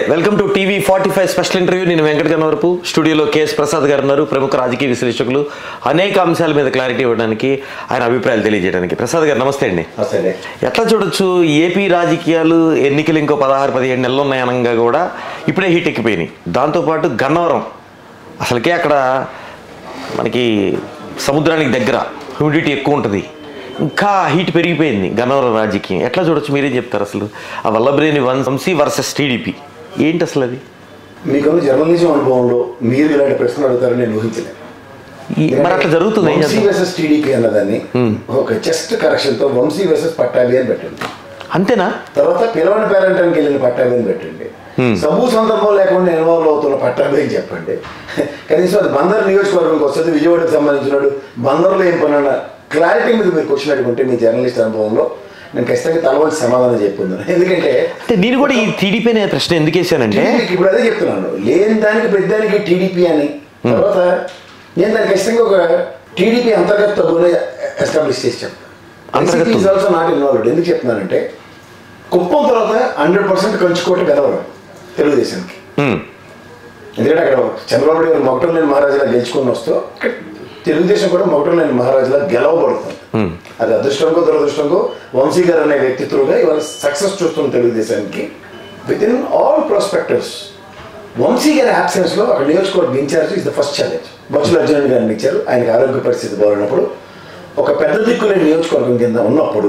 Welcome to TV forty five special interview నేను వెంకట కనవరపు స్టూడియోలో KS Prasad గారు ఉన్నారు ప్రముఖ రాజకీయ విశ్లేషకులు అనేక అంశాల మీద క్లారిటీ ఇవ్వడానికి ఆయన అభిప్రాయాలు తెలియజేయడానికి ప్రసాద్ గారు నమస్తే అండి సరే ఎట్లా చూడొచ్చు ఏపీ రాజకీయాలు ఎన్నికలు ఇంకో పదహారు పదిహేడు నెలలు ఉన్నాయనగా కూడా ఇప్పుడే హీట్ ఎక్కిపోయినాయి దాంతోపాటు గన్నవరం అసలుకే అక్కడ మనకి సముద్రానికి దగ్గర హ్యూమిడిటీ ఎక్కువ ఉంటుంది ఇంకా హీట్ పెరిగిపోయింది గన్నవరం రాజకీయం ఎట్లా చూడొచ్చు మీరేం చెప్తారు అసలు ఆ వల్లభ్రేని వన్ వంశీ వర్సెస్ టీడీపీ ఏంటి అసలు అది మీకున్న జర్నలిజం అనుభవంలో మీరు ఇలాంటి ప్రశ్నలు అడుగుతారని నేను ఊహించలేదు ఈ- మరి అట్లా జరుగుతుంది ఏం వంశీ చేద్దాం? వెసెస్ టీడీపీ అన్నదాన్ని ఒక జస్ట్ కరెక్షన్ తో వంశీ వెసెస్ పట్టాభి అని పెట్టండి అంతేనా తర్వాత పిలవని పేరెంటానికి వెళ్ళిన పట్టాభి అని పెట్టండి సబు సందర్భం లేకుండా ఇన్వాల్వ్ అవుతున్న పట్టాభి అని చెప్పండి కనీసం అది బందర్ నియోజకవర్గంకి వస్తుంది విజయవాడకి సంబంధించినాడు బందర్లో ఏం పని అన్న క్లారిటీ మీద మీరు క్వశ్చన్ అడుగుంటే మీ జర్నలిస్ట్ అనుభవంలో నేను ఖచ్చితంగా తలవంచి సమాధానం చెప్పుకుందాను ఎందుకంటే అంటే నేను కూడా ఈ టీడీపీ అనే ప్రశ్న ఎందుకు వేసానంటే టీడీపీకి ఇప్పుడు అదే చెప్తున్నాను లేని దానికి పెద్దానికి టీడీపీ అని తర్వాత నేను దానికి ఖచ్చితంగా ఒక టీడీపీ అంతర్గత తగ్గునే ఎస్టాబ్లిష్ చేసి చెప్తాను అంతర్గత ఈజ్ ఆల్సో నాట్ ఇన్వాల్వ్డ్ ఎందుకు చెప్తున్నానంటే కుప్పం తర్వాత హండ్రెడ్ పర్సెంట్ కంచుకోట గెలవడం తెలుగుదేశానికి ఉమ్, ఎందుకంటే అక్కడ చంద్రబాబు నాయుడు గారు మొగటం లేని మహారాజులా గెలుచుకొని వస్తూ ఇక్కడ తెలుగుదేశం కూడా మొగటం లేని మహారాజులా గెలవబడుతుంది అది అదృష్టంకో దురదృష్టంకో వంశీ గారు అనే వ్యక్తిత్వంగా ఇవాళ సక్సెస్ చూస్తున్న తెలుగుదేశానికి with in all prospectives Vamsi గారి absence లో అక్కడ నియోజకవర్గ in-charge is the first challenge Botsa Arjun గారిని ఇచ్చారు ఆయనకి ఆరోగ్య పరిస్థితి బాగున్నప్పుడు ఒక పెద్ద దిక్కులేని నియోజకవర్గం కింద ఉన్నప్పుడు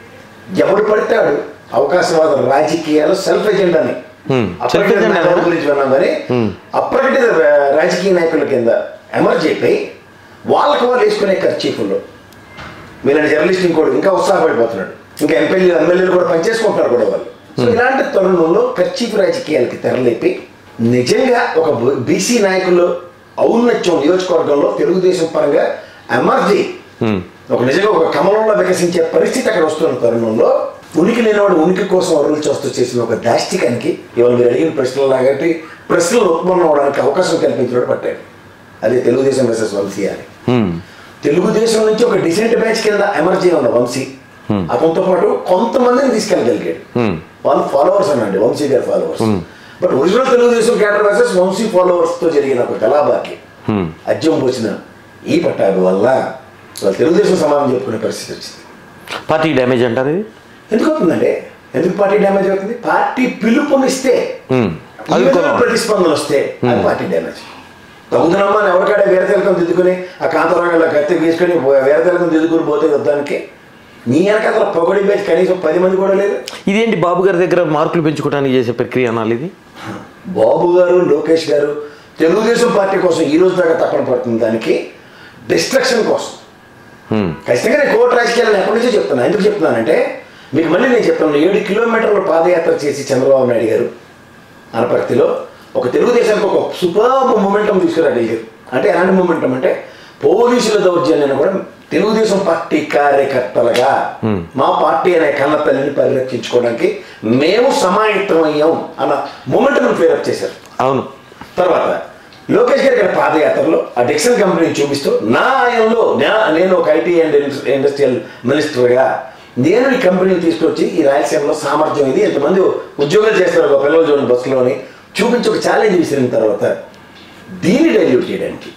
ఎవడు పడతాడు అవకాశవాద రాజకీయాలు సెల్ఫ్ ఎజెండాని Hmm. అప్పటికే Self agenda నాయకుల ఏనా? గురించి విన్నాం కానీ అప్పటికే రా- రాజకీయ నాయకుల కింద ఎమర్జ్ అయిపోయి వాళ్ళకి వాళ్ళు వేసుకునే ఖర్చీఫుల్లో మీలాంటి జర్నలిస్ట్ ఇంకోటి ఇంకా ఉత్సాహపడిపోతున్నాడు ఇంకా ఎంపీలు ఎమ్మెల్యేలు కూడా పనిచేసుకుంటున్నారు కూడా వాళ్ళు సో ఇలాంటి తరుణంలో ఖర్చీఫ్ రాజకీయాలకి తెరలేపి నిజంగా ఒక బీసీ నాయకులు ఔన్నత్యం నియోజకవర్గంలో తెలుగుదేశం పరంగా ఎమర్జీ ఉమ్, ఒక నిజంగా ఒక కమలంలో వికసించే పరిస్థితి అక్కడ వస్తున్న తరుణంలో ఉనికి లేనివాడు ఉనికి కోసం అరువులు చేస్తూ చేసిన ఒక దాష్టికానికి ఇవాళ మీరు అడిగిన ప్రశ్నలు లాగట్టి ప్రశ్నలు ఉత్పన్నం అవడానికి అవకాశం కల్పించినట్టు పట్టాడు అదే తెలుగుదేశం వర్సెస్ వంశీ అని ఉమ్, తెలుగుదేశం నుంచి ఒక డిసెంట్ బ్యాచ్ కింద ఎమర్జీ ఉన్న వంశీ అతనితో పాటు కొంతమందిని తీసుకెళ్ళగలిగాడు Hmm. వాళ్ళు ఫాలోవర్స్ అనండి వంశీ గారి followers but original Telugu Desam cadre versus Vamsi followers తో జరిగిన ఒక కళాబాకి Hmm. అజ్యం పోసిన ఈ పట్టాభి వల్ల వాళ్ళు తెలుగుదేశం సమాధానం చెప్పుకునే పరిస్థితి వచ్చింది పార్టీ డ్యామేజ్ అంటారు ఇది ఎందుకు అవుతుందండి ఎందుకు పార్టీ డ్యామేజ్ అవుతుంది పార్టీ పిలుపునిస్తే ఉమ్, ఈ అది విధంగా కూడా ప్రతిస్పందన వస్తే అది పార్టీ డ్యామేజ్ తగుదనమ్మా అని ఎవరికాడే వేరతెలకం దిద్దుకుని ఆ కాంతరాగంలో కత్తి తీసుకొని వేరతెలకం దిద్దుకుని పోతే యుద్ధానికి నీ వెనకాల పొగడి మీద కనీసం పది మంది కూడా లేదు ఇదేంటి బాబు గారి దగ్గర మార్కులు పెంచుకోవడానికి చేసే ప్రక్రియ అనాలి ఇది బాబు గారు లోకేష్ గారు తెలుగుదేశం పార్టీ కోసం ఈ రోజు దాకా తప్పన పడుతుంది దానికి డిస్ట్రక్షన్ కోసం ఉమ్, ఖచ్చితంగా నేను కోర్టు రాజకీయాలను ఎప్పటి నుంచో చెప్తున్నాను ఎందుకు చెప్తున్నానంటే మీకు మళ్ళీ నేను చెప్తాను ఏడు కిలోమీటర్ల పాదయాత్ర చేసి చంద్రబాబు నాయుడు గారు అనపర్తిలో ఒక తెలుగుదేశానికి ఒక సూపర్ మూమెంటం తీసుకురాగలిగారు అంటే ఎలాంటి మూమెంటం అంటే పోలీసుల దౌర్జన్యాన్ని కూడా తెలుగుదేశం పార్టీ కార్యకర్తలుగా మా పార్టీ అనే కన్న తల్లిని పరిరక్షించుకోవడానికి మేము సమాయత్తమయ్యాం అన్న మూమెంటం ఫేరప్ చేశారు అవును తర్వాత లోకేష్ గారి ఇక్కడ పాదయాత్రలో ఆ డిక్సన్ కంపెనీని చూపిస్తూ నా ఆయనలో నా- నేను ఒక ఐటీ అండ్ ఇండస్ట్రియల్ మినిస్టర్గా నేను ఈ కంపెనీని తీసుకొచ్చి ఈ రాయలసీమలో సామర్థ్యం ఇది ఎంతమంది ఉద్యోగాలు చేస్తారు ఒక పిల్లలు చూడండి బస్సులోని చూపించి ఒక ఛాలెంజ్ విసిరిన తర్వాత దీన్ని డైల్యూట్ చేయడానికి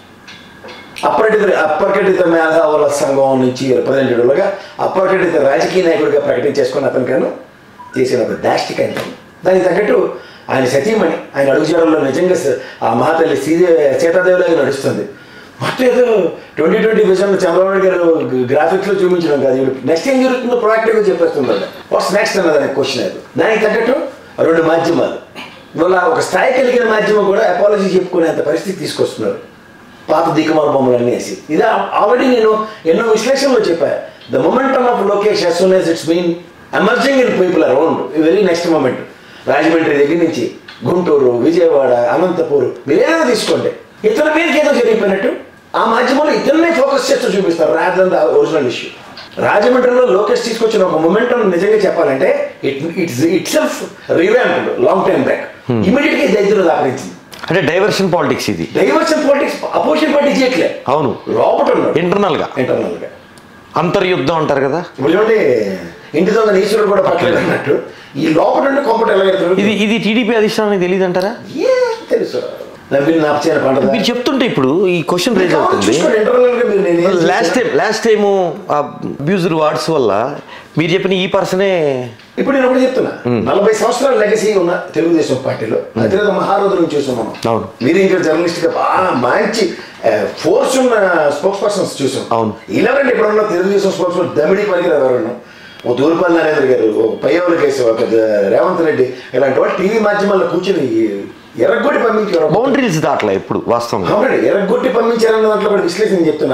అప్పటిక అప్పటికటిత మేధావుల సంఘం నుంచి రిప్రజెంటేటివ్గా అప్పటికటిత రాజకీయ నాయకుడిగా ప్రకటించేసుకుని అతనికను చేసిన ఒక దాష్టిక దానికి తగ్గట్టు ఆయన సతీమణి ఆయన అడుగుజాడల్లో నిజంగా స- ఆ మహాతల్లి సీదే సీతాదేవిలాగా నడుస్తుంది మొత్తం ఏదో twenty twenty vision Chandrababu Naidu garu గ్రాఫిక్స్లో చూపించడం కాదు నెక్స్ట్ ఏం జరుగుతుందో ప్రొయాక్టివ్గా చెప్పేస్తున్నారు వాట్స్ నెక్స్ట్ అన్నది అనే క్వశ్చన్ అది దానికి తగ్గట్టు రెండు మాధ్యమాలు ఇవాళ ఒక స్థాయి కలిగిన మాధ్యమం కూడా అపాలజీ చెప్పుకునేంత పరిస్థితి తీసుకొస్తున్నారు పాత దిక్కుమాల బొమ్మలు అన్నీ వేసి ఇది ఆల్రెడీ నేను ఎన్నో విశ్లేషణలో చెప్పా the momentum of Lokesh as soon as it's mean emerging in people around very next moment Rajahmundry దగ్గర నుంచి గుంటూరు విజయవాడ అనంతపూర్ మీరు ఏదైనా తీసుకోండి ఇతని మీదకి ఏదో జరిగిపోయినట్టు ఆ మాధ్యమంలో ఇతన్నే ఫోకస్ చేస్తూ చూపిస్తారు రాదన్ ద ఒరిజినల్ ఇష్యూ రాజమండ్రిలో లోకేష్ తీసుకొచ్చిన ఒక మొమెంటం నిజంగా చెప్పాలంటే it it's it self revamped long time back immediate గా దరిద్రం దాపరించింది అంటే డైవర్షన్ పాలిటిక్స్ ఇది డైవర్షన్ పాలిటిక్స్ అపోజిషన్ పార్టీ చేయట్లే అవును లోపట ఉన్నాడు ఇంటర్నల్ గా ఇంటర్నల్ గా అంతర్యుద్ధం అంటారు కదా ఇప్పుడు చూడండి ఇంటి దొంగ ఈశ్వరుడు కూడా పట్టలేదు అన్నట్టు ఈ లోపల నుండి కొంపట ఎలా ఎడతాడు? ఇది ఇది టీడీపీ అధిష్టానానికి తెలియదు అంటారా ఏ తెలుసు నవ్విన నాపచేన పంట మీరు చెప్తుంటే ఇప్పుడు ఈ క్వశ్చన్ రేజ్ అవుతుంది చూసుకోండి ఇంటర్వెల్ గా మీరు నేను ఏం లాస్ట్ చేశాను? Time last time abused words వల్ల మీరు చెప్పిన ఈ పర్సనే ఇప్పుడు నేను ఒకటి చెప్తున్నా నలభై సంవత్సరాల లెగసీ ఉన్న తెలుగుదేశం పార్టీలో అతిరేక మహారోధులను చూసాం మనం అవును. మీరు ఇంకా జర్నలిస్ట్ గా బాగా మంచి ఫోర్స్ ఉన్న స్పోక్స్ పర్సన్స్ చూసాం అవును. ఇలాగంటే ఇప్పుడు ఉన్న తెలుగుదేశం స్పోక్స్ పర్సన్ దమిడి పనికి ఎవరన్నా ఓ దూరపల్లి నరేంద్ర గారు ఓ పయ్యవుల కేసు ఒక రేవంత్ రెడ్డి ఇలాంటి వాళ్ళు టీవీ మాధ్యమాల్లో కూర్చుని ఎర్రగొట్టి పంపించారు బౌండరీస్ దాట్లా ఇప్పుడు వాస్తవంగా అవునండి ఎర్రగొట్టి పంపించారన్న దాంట్లో కూడా విశ్లేషణ చెప్తున్నా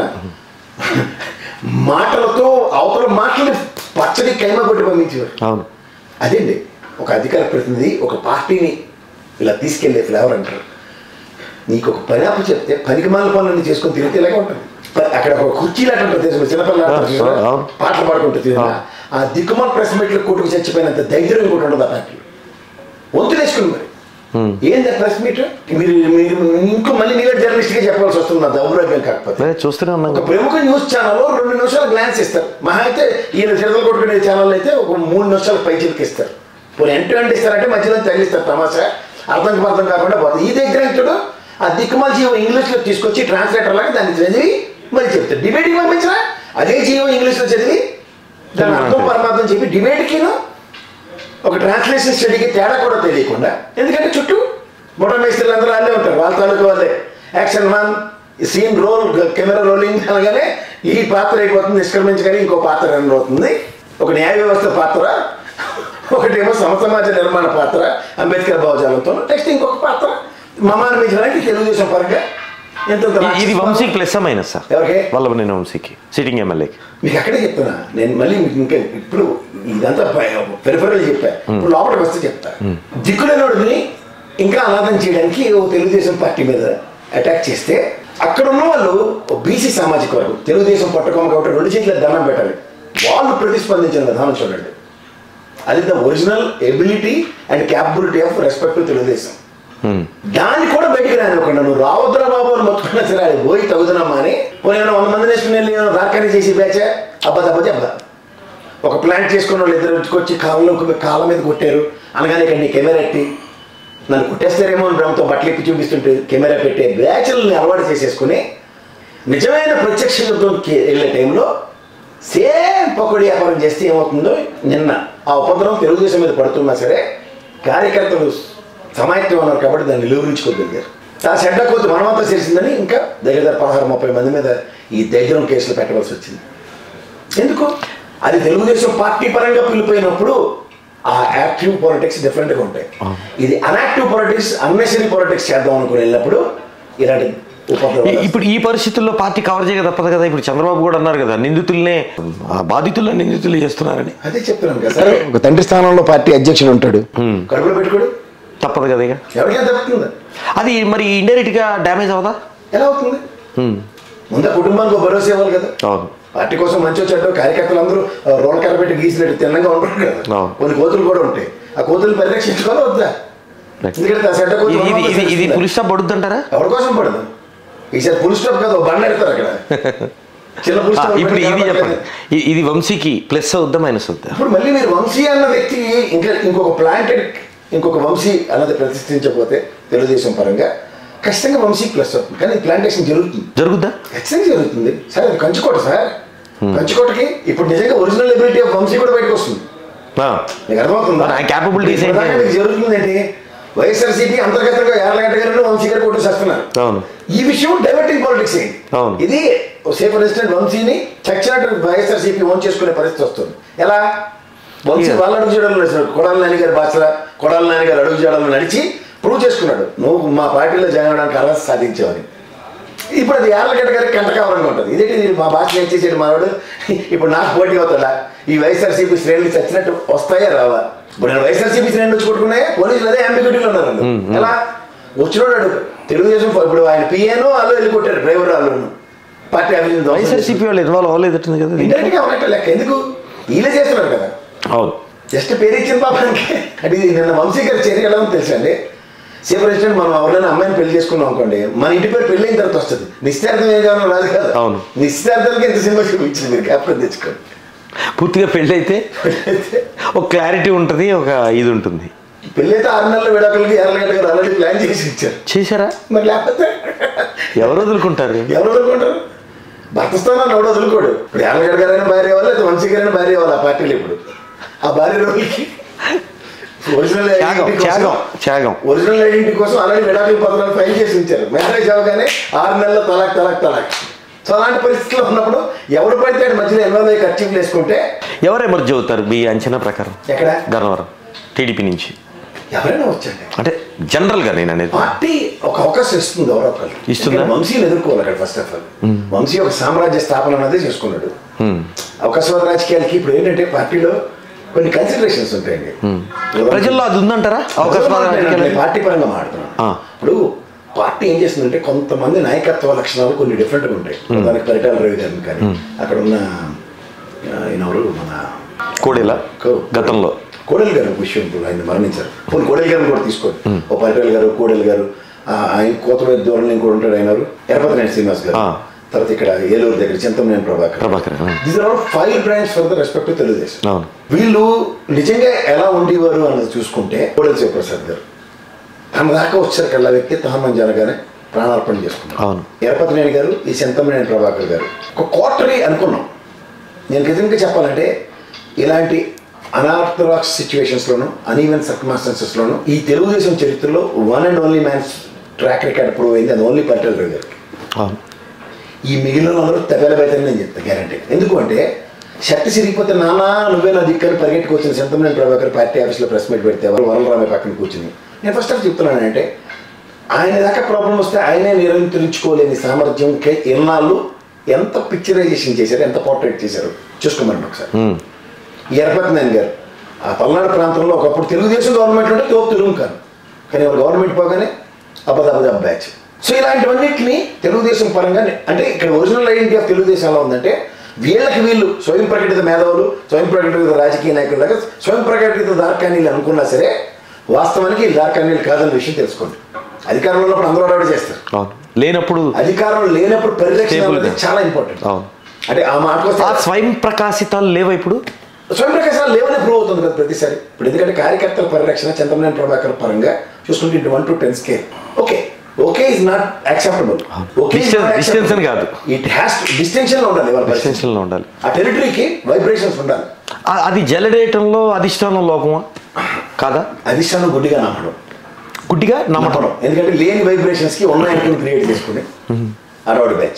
మాటలతో అవతల మాటలు పచ్చడి కైమ కొట్టి పంపించేవారు అవును అదేండి ఒక అధికార ప్రతినిధి ఒక పార్టీని ఇలా తీసుకెళ్లే ఫ్లేవర్ అంటారు నీకు ఒక పని అప్పు చెప్తే పనికి మాల పనులన్నీ చేసుకొని తిరిగితే ఇలాగే ఉంటుంది ప- అక్కడ ఒక కుర్చీలు అట్లా ఉంటుంది తెలుసు చిన్నపిల్లలు ఆడతారు ఆ, చూసారా? అవును. పాటలు పాడుకుంటూ తిరిగినా ఆ దిక్కుమాల ప్రెస్ మీట్లు కొట్టుకు చచ్చిపోయినంత ధైర్యం ఇంకోటి ఉండదు ఆ పార్టీలో వంతు వేసుకుని మరి ఏంది ప్రెస్ మీట్ మీరు మీరు ఇంకో మళ్ళీ మీరే జర్నలిస్ట్ గా చెప్పాల్సి వస్తుంది నా దౌర్భాగ్యం కాకపోతే అదే చూస్తూనే ఉన్నాం ఒక కదా. ప్రముఖ న్యూస్ ఛానల్లో రెండు నిమిషాలు గ్లాన్స్ ఇస్తారు మహా అయితే ఈయన చిరతలు కొట్టుకునే ఛానల్ అయితే ఒక మూడు నిమిషాలు పై ఇస్తారు పోనీ ఎంటు ఎంట ఇస్తారంటే మధ్యలో తగిలిస్తారు తమాషా అర్థం అర్థం కాకుండా పోతుంది ఈ దగ్గర అంటాడు ఆ దిక్కుమాల జీవో ఇంగ్లీష్లో తీసుకొచ్చి ట్రాన్స్లేటర్ లాగా దాన్ని చదివి మరి చెప్తాడు డిబేట్కి పంపించరా అదే జీవో ఇంగ్లీష్లో చదివి దాని అర్థం పరమార్థం చెప్పి డిబేట్కిను ఒక ట్రాన్స్లేషన్ స్టడీకి తేడా కూడా తెలియకుండా ఎందుకంటే చుట్టూ బొట్ట మేస్త్రీలు అందరూ వాళ్ళే ఉంటారు వాళ్ళ తాలూకు వాళ్ళే action one scene roll camera rolling అనగానే ఈ పాత్ర అయిపోతుంది నిష్క్రమించగానే ఇంకో పాత్ర రన్ అవుతుంది ఒక న్యాయ వ్యవస్థ పాత్ర ఒకటేమో సమసమాజ నిర్మాణ పాత్ర అంబేద్కర్ భావజాలంతో నెక్స్ట్ ఇంకొక పాత్ర మమానమించడానికి తెలుగుదేశం పరంగా ఎంత ఇది- ఇది వంశీకి ప్లస్ మైనస్ సార్ ఎవరికి వల్లభనేని వంశీకి సిట్టింగ్ ఎమ్మెల్యేకి మీకు అక్కడే చెప్తున్నా నేను మళ్ళీ మీకు ఇంకా ఇప్పుడు ఇదంతా పెరిఫరల్ చెప్పా ఇప్పుడు లోపలికి వస్తే చెప్తా దిక్కులేనోడిని ఇంకా అనాథం చేయడానికి ఓ తెలుగుదేశం పార్టీ మీద అటాక్ చేస్తే అక్కడ ఉన్న వాళ్ళు బీసీ సామాజిక వర్గం తెలుగుదేశం పట్టుకోమ కాబట్టి రెండు చేతుల దండం పెట్టాలి వాళ్ళు ప్రతిస్పందించిన విధానం చూడండి అది the original ability and capability of respect Telugu Desam Hmm. దాన్ని కూడా బయటికి రానివ్వకుండా నువ్వు రావద్దురా బాబు అని మొత్తుకున్నా సరే అది పోయి తగుదనమ్మా అని పోనీ ఏమైనా వంద మంది వేసుకుని వెళ్ళి ఏమైనా రాకని చేసి బ్యాచే అబ్బా దబ్బా దెబ్బ ఒక ప్లాంట్ చేసుకున్న వాళ్ళు ఇద్దరు వచ్చి కాలంలో కాళ్ళ మీద కొట్టారు అనగానే ఇక్కడ నీ కెమెరా ఎట్టి నన్ను కొట్టేస్తారేమో అని భ్రమతో బట్టలు ఇప్పి చూపిస్తుంటే కెమెరా పెట్టే బ్యాచ్లని అలవాటు చేసేసుకుని నిజమైన ప్రత్యక్ష యుద్ధంకి వెళ్ళే టైంలో సేమ్ పకోడీ వ్యాపారం చేస్తే ఏమవుతుందో నిన్న ఆ ఉపద్రవం తెలుగుదేశం మీద పడుతున్నా సరే కార్యకర్తలు సమాయత్తం ఉన్నారు కాబట్టి దాన్ని నిలువరించుకోగలిగారు ఆ చెడ్డ కొద్ది మనమంతా చేసిందని ఇంకా దగ్గర దగ్గర పదహారు ముప్పై మంది మీద ఈ దరిద్రం కేసులు పెట్టవలసి వచ్చింది ఎందుకు అది తెలుగుదేశం పార్టీ పరంగా పిలిపోయినప్పుడు ఆ యాక్టివ్ పాలిటిక్స్ డిఫరెంట్గా ఉంటాయి ఇది అన్యాక్టివ్ పాలిటిక్స్ అన్నెసరీ పాలిటిక్స్ చేద్దాం అనుకుని వెళ్ళినప్పుడు ఇలాంటి ఈ- ఉపద్రవాలు ఇప్పుడు ఈ పరిస్థితుల్లో పార్టీ కవర్ చేయక తప్పదు కదా ఇప్పుడు చంద్రబాబు కూడా అన్నారు కదా నిందితుల్నే ఆ బాధితుల్ని నిందితులు చేస్తున్నారని అదే చెప్తున్నాను కదా సరే ఒక తండ్రి స్థానంలో పార్టీ అధ్యక్షుడు ఉంటాడు కడుపులో పెట్టుకోడు తప్పదు కదా ఇక ఎవరికైనా తప్పుతుంది అది మరి ఇండైరెక్ట్ గా డ్యామేజ్ అవదా ఎలా అవుతుంది Hmm. ముందు కుటుంబానికి ఒక భరోసా ఇవ్వాలి కదా అవును పార్టీ కోసం మంచి వచ్చాడు కార్యకర్తలు అందరూ రోల్ కరపెట్టి గీసినట్టు తిన్నంగా ఉంటారు కదా అవును. కొన్ని కోతులు కూడా ఉంటాయి ఆ కోతులు పరిరక్షించుకోవాలి వద్దా Right. ఎందుకంటే ఆ చెడ్డ కోతులు ఇది ఇది మనమంతా ఇది ఇది చేస్తుందా? పులి స్టాప్ పడుద్ది అంటారా ఎవరి కోసం పడదు ఈసారి ఫుల్ స్టాప్ కదా ఓ బండ ఎడతారు అక్కడ చిన్న ఫుల్ స్టాప్ ఇప్పుడు పెట్టి ఇది చెప్పండి కనపడలేదు. ఇ- ఇది వంశీకి ప్లస్ అవుద్దా మైనస్ అవుద్దా ఇప్పుడు మళ్ళీ మీరు వంశీ అన్న వ్యక్తి ఇంకా ఇంకొక ప్లాంటెడ్ ఇంకొక వంశీ అన్నది ప్రతిష్ఠించకపోతే తెలుగుదేశం పరంగా ఖచ్చితంగా వంశీ ప్లస్ అవుతుంది కానీ ప్లాంటేషన్ జరుగుతుంది జరుగుద్దా ఖచ్చితంగా జరుగుతుంది సార్ అది కంచుకోట సార్ కంచుకోటకి ఇప్పుడు నిజంగా ఒరిజినల్ ఎబిలిటీ ఆఫ్ వంశీ కూడా బయటకు వస్తుంది ఆ. మీకు అర్థమవుతుందా మరి ఆ capabilities ఇప్పుడు దాకా ఏంటి? మీకు జరుగుతుందండి వైఎస్ఆర్సీపీ అంతర్గతంగా యార్లగడ్డ గారు వంశీ గారు కొట్టు చేస్తున్నారు అవును ఈ విషయం డైవర్టింగ్ పాలిటిక్స్ ఏంటి అవును. ఇది సేఫ్ ప్రెసిడెంట్ వంశీని చచ్చినట్టు వైఎస్ఆర్సీపీ ఓన్ చేసుకునే పరిస్థితి వస్తుంది ఎలా వంశీ Yeah. వాళ్ళ అడుగు చేయడంలో నడిచాడు కొడాల నాని గారి భాష కొడాల నాని గారు అడుగు చేయడంలో నడిచి ప్రూవ్ చేసుకున్నాడు నువ్వు మా పార్టీలో జాయిన్ అవడానికి అర్హత సాధించావని ఇప్పుడు అది యార్లగడ్డ గారికి కంటకావరంగా ఉంటుంది ఇదేంటి ఇది మా భాష ఏం చేసేది మావాడు ఇప్పుడు నాకు పోటీ అవుతాడా ఈ వైఎస్ఆర్సీపీ శ్రేణులు చచ్చినట్టు వస్తాయా రావా ఇప్పుడు నేను వైఎస్ఆర్సీపీ శ్రేణులు వచ్చి కొట్టుకున్నాయా పోలీసులు అదే అంబిగ్యూటీలో ఉన్నారు వాళ్ళు. ఎలా వచ్చినోడు అడుగు తెలుగుదేశం ప- ఇప్పుడు ఆయన పిఏను వాళ్ళు వెళ్ళి కొట్టారు డ్రైవర్ వాళ్ళు పార్టీ అభివృద్ధి వైఎస్ఆర్సీపీ వాళ్ళు ఇన్వాల్వ్ అవ్వలేదట్టుంది కదా దీంట్లో? ఇండైరెక్ట్ గా ఉన్నట్టు లెక్క ఎందుకు వీళ్ళే చేస్తున్నారు కదా అవును జస్ట్ పేరు ఇచ్చిన పాపానికి అంటే ఇది నిన్న వంశీ గారి చర్య ఎలా ఉందో తెలుసా అండి సేఫ్ ప్రెసిడెంట్ మనం ఎవరైనా అమ్మాయిని పెళ్లి చేసుకున్నాం అనుకోండి మన ఇంటి పేరు పెళ్ళి అయిన తర్వాత వస్తుంది నిశ్చితార్థం ఏ కావాలో రాదు కదా అవును. నిశ్చితార్థానికి ఎంత సినిమా చూపించింది మీరు క్యాప్టెన్ తెచ్చుకోండి పూర్తిగా పెళ్ళి అయితే ఒక క్లారిటీ ఉంటుంది ఒక ఇది ఉంటుంది పెళ్ళైతే ఆరు నెలల విడాకులకి ఎర్రగడ్డ గారు ఆల్రెడీ ప్లాన్ చేసి ఇచ్చారు చేశారా మరి లేకపోతే ఎవరు వదులుకుంటారు ఎవరు వదులుకుంటారు భర్త స్థానాన్ని ఎవడు వదులుకోడు ఇప్పుడు ఎర్రగడ్డ గారైనా భార్య వాళ్ళు లేదా వంశీ గారైనా భార్య వాళ్ళు ఆ పార్టీలు ఇప్పుడు ఆ భార్య రోజులకి ఒరిజినల్ త్యాగం ఐడెంటిటీ త్యాగం కోసం త్యాగం ఒరిజినల్ ఐడెంటిటీ కోసం ఆల్రెడీ విడాకుల పత్రాలు ఫైల్ చేసి ఉంచారు మ్యారేజ్ అవగానే ఆరు నెలల తలాక్ తలాక్ తలాక్ సో అలాంటి పరిస్థితుల్లో ఉన్నప్పుడు ఎవడు పడితే వాడి మధ్యలో ఇన్వాల్వ్ అయ్యి ఖర్చు వేసుకుంటే ఎవరు ఎమర్జ్ అవుతారు మీ అంచనా ప్రకారం ఎక్కడ గన్నవరం టీడీపీ నుంచి ఎవరైనా వచ్చండి అంటే జనరల్గా నేను అనేది పార్టీ ఒక అవకాశం ఇస్తుంది ఎవరో ఒకళ్ళు ఇస్తుందా? ఎందుకంటే వంశీని ఎదుర్కోవాలి అక్కడ ఫస్ట్ ఆఫ్ ఆల్ వంశీ ఒక సామ్రాజ్య స్థాపన అనేది చేసుకున్నాడు హ్మ్. అవకాశవాద రాజకీయాలకి ఇప్పుడు ఏంటంటే పార్టీలో కొన్ని కన్సిడరేషన్స్ ఉంటాయండి ప్రజల్లో అది ఉందంటారా అవకాశవాద నేను రాజకీయాలు? పార్టీ పరంగా మాడుతున్నాను ఆ. ఇప్పుడు పార్టీ ఏం చేస్తుందంటే కొంతమంది నాయకత్వ లక్షణాలు కొన్ని డిఫరెంట్గా ఉంటాయి దానికి పరిటాల రవి గారిని కానీ అక్కడ ఉన్న ఆ, ఈయన ఎవరు మన కోడేలా కో- గతంలో కోడెల్ గారు విషయం ఇప్పుడు ఆయన మరణించారు పోనీ కోడెల్ గారిని కూడా తీసుకోండి ఓ పరిటాల గారు కోడెల్ గారు ఆ, ఆయన కోతమీద దూరంలో ఇంకోటి ఉంటాడు ఆయన ఎవరు ఎరపతినేని శ్రీనివాస్ గారు ఆ. తర్వాత ఇక్కడ ఏలూరు దగ్గర చింతమనేని ప్రభాకర్ ప్రభాకర్ ఆ. These are five branch for the respect Telugu Desam అవును వీళ్ళు నిజంగా ఎలా ఉండేవారు అన్నది చూసుకుంటే కోడెల శివప్రసాద్ గారు తన దాకా వచ్చారు కల్లా వ్యక్తి తహమం జనగానే ప్రాణార్పణ చేసుకున్నారు అవును. ఎరపతినేని గారు ఈ శంతమనేని ప్రభాకర్ గారు ఒక క్వార్టరీ అనుకున్నాం నేను నిజంగా చెప్పాలంటే ఇలాంటి అనార్థడాక్స్ సిచ్యువేషన్స్లోను అన్ఈవెన్ సర్కమాస్టెన్సెస్లోను ఈ తెలుగుదేశం చరిత్రలో one and only man's track record prove అయింది అది ఓన్లీ పటేల్ రావు గారికి అవును ఈ మిగిలిన అందరూ తెగలబెడతారని నేను చెప్తాను గ్యారంటీ ఎందుకు అంటే శక్తి సిరిగిపోతే నానా నువ్వే నా దిక్కని పరిగెట్టుకు వచ్చిన సెంతమనేని ప్రభాకర్ పార్టీ ఆఫీస్లో ప్రెస్ మీట్ పెడితే ఎవరు వరలరామయ్య పక్కన కూర్చుని నేను ఫస్ట్ ఆఫ్ చెప్తున్నాను అంటే ఆయన దాకా ప్రాబ్లం వస్తే ఆయనే నిరంతరించుకోలేని సామర్థ్యం కే- ఎన్నాళ్ళు ఎంత పిక్చరైజేషన్ చేశారు ఎంత పోర్ట్రేట్ చేశారు చూసుకోమని ఒకసారి హ్మ్. ఈ ఎరపతినేని గారు ఆ పల్నాడు ప్రాంతంలో ఒకప్పుడు తెలుగుదేశం గవర్నమెంట్ ఉంటే తోపు తెలుగు కాదు కానీ వాళ్ళ గవర్నమెంట్ పోగానే అబదబద బ్యాచ్ సో ఇలాంటివన్నింటినీ తెలుగుదేశం పరంగా అంటే ఇక్కడ ఒరిజినల్ ఐడెంటిటీ ఆఫ్ తెలుగుదేశం ఎలా ఉందంటే వీళ్ళకి వీళ్ళు స్వయం ప్రకటిత మేధావులు స్వయం ప్రకటిత రాజకీయ నాయకులు లాగా స్వయం ప్రకటిత దార్కానీలు అనుకున్నా సరే వాస్తవానికి ఈ దార్కానీలు కాదన్న విషయం తెలుసుకోండి అధికారంలో ఉన్నప్పుడు అందరూ అడవాడు చేస్తారు అవును లేనప్పుడు అధికారం లేనప్పుడు పరిరక్షణ Stable అనేది గా. చాలా ఇంపార్టెంట్ అవును. అంటే ఆ మాటకు ఆ వస్తే స్వయం ప్రకాశితాలు లేవా ఇప్పుడు స్వయం ప్రకాశాలు లేవనే ప్రూవ్ అవుతుంది కదా ప్రతిసారి ఇప్పుడు ఎందుకంటే కార్యకర్తల పరిరక్షణ చంద్రబాబు ప్రభాకర్ పరంగా చూసుకుంటే ఇంటి one to ten scale okay okay is not acceptable okay Distance- distance అని కాదు. ఇట్ హ్యాస్ డిస్టింక్షన్ లో ఉండాలి వాళ్ళ పరిస్థితి. ఎక్స్టెన్షన్లో ఉండాలి ఆ టెరిటరీకి వైబ్రేషన్స్ ఉండాలి ఆ- అది జలడేయటంలో అధిష్టానం లోపమా కాదా అధిష్టానం గుడ్డిగా నమ్మడం గుడ్డిగా నమ్మటం నమ్మడం ఎందుకంటే లేని వైబ్రేషన్స్ కి ఉన్నాయనుకుని క్రియేట్ చేసుకుని అరవై బ్యాచ్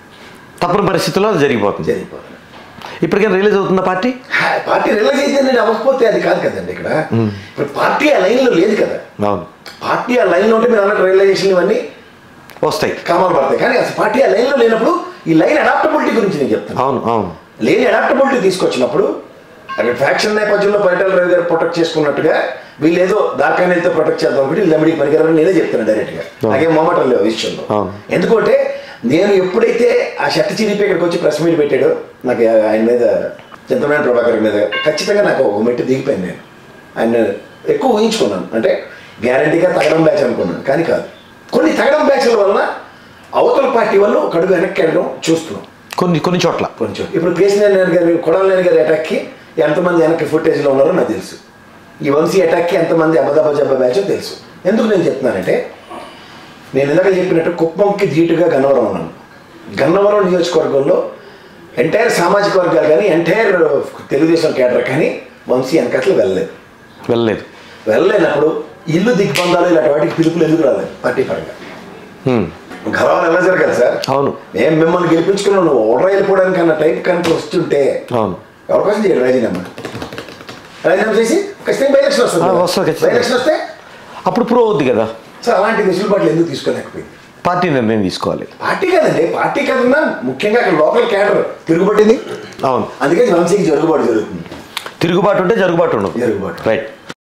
తప్పని పరిస్థితుల్లో అది జరిగిపోతుంది జరిగిపోతుంది ఇప్పటికైనా రిలీజ్ అవుతుందా పార్టీ హా, పార్టీ రిలైజ్ అయితే నేను అవ్వకపోతే అది కాదు కదండి ఇక్కడ ఇప్పుడు పార్టీ ఆ లైన్లో లేదు కదా అవును పార్టీ ఆ లైన్లో ఉంటే మీరు అన్నట్టు రియలైజేషన్ ఇవన్నీ వస్తాయి కామాలు పడతాయి కానీ అసలు పార్టీ ఆ లైన్లో లేనప్పుడు ఈ లైన్ అడాప్టబిలిటీ గురించి నేను చెప్తాను అవును అవును లేని అడాప్టబిలిటీ తీసుకొచ్చినప్పుడు అక్కడ ఫ్యాక్షన్ నేపథ్యంలో పరిటాల రవి గారు ప్రొటెక్ట్ చేసుకున్నట్టుగా వీళ్ళు ఏదో దాకానైతే ప్రొటెక్ట్ చేద్దాం అనుకుంటే వీళ్ళు దమ్మిడికి పనికిరారని నేనే చెప్తాను డైరెక్ట్గా నాకేం మొమ్మటం లేవు ఆ విషయంలో అవును. ఎందుకంటే నేను ఎప్పుడైతే ఆ షర్ట్ చిరిపి ఇక్కడికి వచ్చి ప్రెస్ మీట్ పెట్టాడో నాకు ఆయన మీద చింతమైన ప్రభాకర్ మీద ఖచ్చితంగా నాకు ఒక మెట్టు దిగిపోయింది నేను ఆయన ఎక్కువ ఊహించుకున్నాను అంటే గ్యారంటీగా తగడం బ్యాచ్ అనుకున్నాను కానీ కాదు కొన్ని తగడం బ్యాచ్ల వలన అవతల పార్టీ వాళ్ళు ఒక అడుగు వెనక్కి వెళ్ళడం చూస్తున్నాం కొన్ని కొన్ని చోట్ల కొంచెం ఇప్పుడు కేసీఆర్ గారి కొడాలని గారి అటాక్కి ఎంతమంది వెనక్కి ఫుటేజ్లో ఉన్నారో నాకు తెలుసు ఈ వంశీ అటాక్కి ఎంతమంది అబదబ జబ్బ బ్యాచో తెలుసు ఎందుకు నేను చెప్తున్నానంటే నేను ఇందాక చెప్పినట్టు కుప్పంకి ధీటుగా గన్నవరం ఉన్నాను గన్నవరం నియోజకవర్గంలో ఎంటైర్ సామాజిక వర్గాలు కానీ ఎంటైర్ తెలుగుదేశం కేడర్ కానీ వంశీ వెనకట్లు వెళ్ళలేదు వెళ్ళలేదు వెళ్ళలేనప్పుడు ఇల్లు దిగ్బంధాలు ఇలాంటి వాటికి పిలుపులు ఎందుకు రాలేదు పార్టీ పరంగా హ్మ్. గర్వాలు ఎలా జరగాలి సార్ అవును మేము మిమ్మల్ని గెలిపించుకున్నాం నువ్వు ఓడర్ వెళ్ళిపోవడానికి అన్న టైప్ కనుక వస్తుంటే అవును ఎవరి కోసం చేయడు రాజీనామా రాజీనామా చేసి ఖచ్చితంగా బై ఎలక్షన్ వస్తుంది ఆ, కదా. వస్తుంది ఖచ్చితంగా. బై ఎలక్షన్ వస్తే అప్పుడు ప్రూవ్ అవుద్ది కదా సో అలాంటి వెసులుబాట్లు ఎందుకు తీసుకోలేకపోయింది పార్టీ నిర్ణయం తీసుకోవాలి పార్టీ కదండి పార్టీ కదన్నా ముఖ్యంగా అక్కడ లోకల్ క్యాడర్ తిరుగుబట్టింది అవును అందుకే వంశీకి జరుగుబాటు జరుగుతుంది తిరుగుబాటు ఉంటే జరుగుబాటు ఉండదు జరుగుబాటు రైట్